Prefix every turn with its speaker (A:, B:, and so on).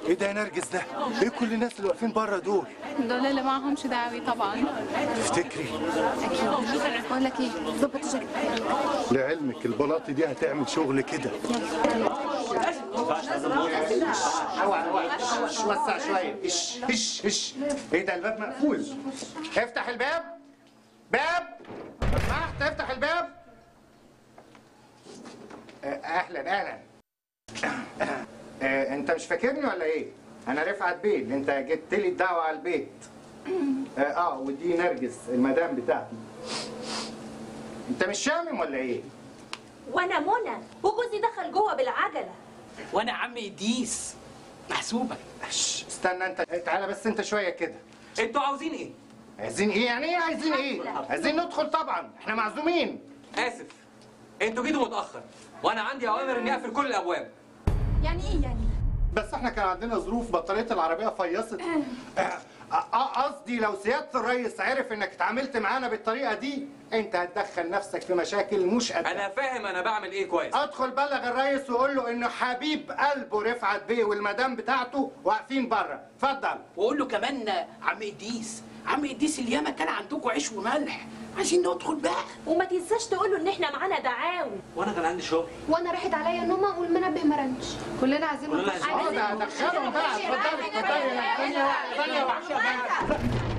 A: ايه ده يا نرجس ده ايه كل الناس اللي واقفين بره دول
B: دول اللي معهمش دعوي طبعا
A: تفتكري
B: بقول لك ايه ظبط الجاكيت
A: لعلمك البلاطي دي هتعمل شغل كده
C: وسع شويه هش هش هش ايه ده الباب مقفول افتح الباب باب سمحت افتح الباب آه، اهلا اهلا آه، انت مش فاكرني ولا ايه انا رفعت بيه انت جبت لي الدعوه على البيت اه, آه ودي نرجس المدام بتاعتي انت مش شامم ولا ايه
D: وانا منى وجوزي دخل جوه بالعجله
E: وانا عم اديس محسوبه
C: شش، استنى انت تعالى بس انت شويه كده
E: انتوا عاوزين ايه
C: عايزين ايه يعني ايه عايزين ايه عايزين ندخل طبعا احنا معزومين
E: اسف انتوا جيتوا متاخر وانا عندي اوامر اني اقفل كل الابواب
B: يعني ايه يعني
C: بس احنا كان عندنا ظروف بطاريه العربيه فيصت آه، آه، قصدي لو سياده الريس عرف انك اتعاملت معانا بالطريقه دي انت هتدخل نفسك في مشاكل مش قد
E: انا فاهم انا بعمل ايه كويس
C: ادخل بلغ الريس وقول له انه حبيب قلبه رفعت بيه والمدام بتاعته واقفين بره اتفضل
F: واقول له كمان عم اديس عم اديس الياما كان عندكم عيش وملح عايزين ندخل بقى
D: وما تنساش تقول له ان احنا معانا دعاوي
E: وانا كان عندي شغل
B: وانا راحت عليا النومه والمنبه ما رنش كلنا عايزين
E: كلنا
B: نخش.
E: عايزين
C: اه ده دخلهم بقى اتفضلي اتفضلي ثانيه واحده ثانيه واحده